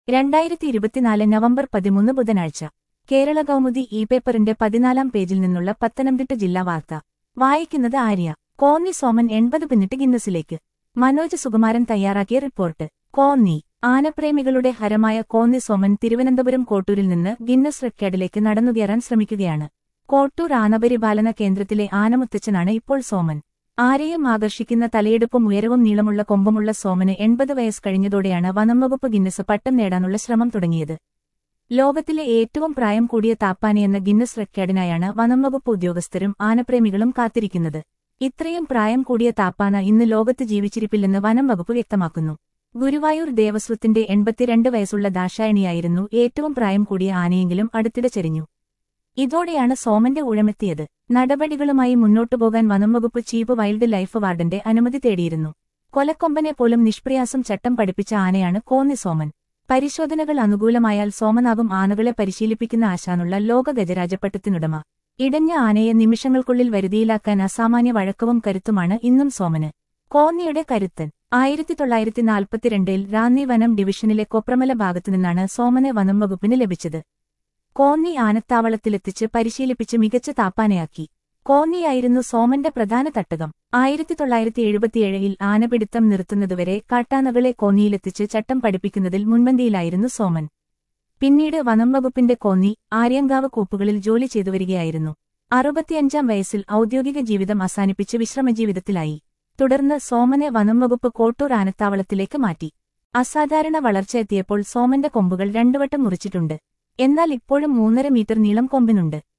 രണ്ടായിരത്തി ഇരുപത്തിനാല് നവംബർ പതിമൂന്ന് ബുധനാഴ്ച കേരള കൗമുദി ഇ പേപ്പറിന്റെ പതിനാലാം പേജിൽ നിന്നുള്ള പത്തനംതിട്ട ജില്ലാ വാർത്ത വായിക്കുന്നത് ആര്യ കോന്നി സോമൻ എൺപത് പിന്നിട്ട് ഗിന്നസിലേക്ക് മനോജ് സുകുമാരൻ തയ്യാറാക്കിയ റിപ്പോർട്ട് കോന്നി ആനപ്രേമികളുടെ ഹരമായ കോന്നി സോമൻ തിരുവനന്തപുരം കോട്ടൂരിൽ നിന്ന് ഗിന്നസ് റെക്കോർഡിലേക്ക് നടന്നുകയറാൻ ശ്രമിക്കുകയാണ് കോട്ടൂർ ആനപരിപാലന കേന്ദ്രത്തിലെ ആനമുത്തച്ഛനാണ് ഇപ്പോൾ സോമൻ ആരെയും ആകർഷിക്കുന്ന തലയെടുപ്പും ഉയരവും നീളമുള്ള കൊമ്പുമുള്ള സോമന് എൺപത് വയസ്സ് കഴിഞ്ഞതോടെയാണ് വനംവകുപ്പ് ഗിന്നസ് പട്ടം നേടാനുള്ള ശ്രമം തുടങ്ങിയത് ലോകത്തിലെ ഏറ്റവും പ്രായം കൂടിയ താപ്പാനയെന്ന ഗിന്നസ് റെക്കോർഡിനായാണ് വനംവകുപ്പ് ഉദ്യോഗസ്ഥരും ആനപ്രേമികളും കാത്തിരിക്കുന്നത് ഇത്രയും പ്രായം കൂടിയ താപ്പാന ഇന്ന് ലോകത്ത് ജീവിച്ചിരിപ്പില്ലെന്ന് വനം വകുപ്പ് വ്യക്തമാക്കുന്നു ഗുരുവായൂർ ദേവസ്വത്തിന്റെ എൺപത്തിരണ്ട് വയസ്സുള്ള ദാശായണിയായിരുന്നു ഏറ്റവും പ്രായം കൂടിയ ആനയെങ്കിലും അടുത്തിടെ ചെരിഞ്ഞു ഇതോടെയാണ് സോമന്റെ ഊഴമെത്തിയത് നടപടികളുമായി മുന്നോട്ടു പോകാൻ വനംവകുപ്പ് ചീഫ് വൈൽഡ് ലൈഫ് വാർഡന്റെ അനുമതി തേടിയിരുന്നു കൊലക്കൊമ്പനെ പോലും നിഷ്പ്രയാസം ചട്ടം പഠിപ്പിച്ച ആനയാണ് കോന്നി സോമൻ പരിശോധനകൾ അനുകൂലമായാൽ സോമനാകും ആനകളെ പരിശീലിപ്പിക്കുന്ന ആശാനുള്ള ലോക ഗജരാജപ്പട്ടത്തിനുടമ ഇടഞ്ഞ ആനയെ നിമിഷങ്ങൾക്കുള്ളിൽ വരുതിയിലാക്കാൻ അസാമാന്യ വഴക്കവും കരുത്തുമാണ് ഇന്നും സോമന് കോന്നിയുടെ കരുത്തൻ ആയിരത്തി തൊള്ളായിരത്തി നാൽപ്പത്തിരണ്ടിൽ റാന്നി വനം ഡിവിഷനിലെ കൊപ്രമല ഭാഗത്തുനിന്നാണ് സോമനെ വനം വകുപ്പിന് ലഭിച്ചത് കോന്നി ആനത്താവളത്തിലെത്തിച്ച് പരിശീലിപ്പിച്ച് മികച്ച താപ്പാനയാക്കി കോന്നിയായിരുന്നു സോമന്റെ പ്രധാന തട്ടകം ആയിരത്തി തൊള്ളായിരത്തി എഴുപത്തിയേഴിൽ ആനപിടുത്തം നിർത്തുന്നതുവരെ കാട്ടാനകളെ കോന്നിയിലെത്തിച്ച് ചട്ടം പഠിപ്പിക്കുന്നതിൽ മുൻപന്തിയിലായിരുന്നു സോമൻ പിന്നീട് വനം വകുപ്പിന്റെ കോന്നി ആര്യങ്കാവ് കൂപ്പുകളിൽ ജോലി ചെയ്തുവരികയായിരുന്നു അറുപത്തിയഞ്ചാം വയസ്സിൽ ഔദ്യോഗിക ജീവിതം അവസാനിപ്പിച്ച് വിശ്രമജീവിതത്തിലായി തുടർന്ന് സോമനെ വനം വകുപ്പ് കോട്ടൂർ ആനത്താവളത്തിലേക്ക് മാറ്റി അസാധാരണ വളർച്ച എത്തിയപ്പോൾ സോമന്റെ കൊമ്പുകൾ രണ്ടുവട്ടം മുറിച്ചിട്ടുണ്ട് എന്നാൽ ഇപ്പോഴും മൂന്നര മീറ്റർ നീളം കൊമ്പിനുണ്ട്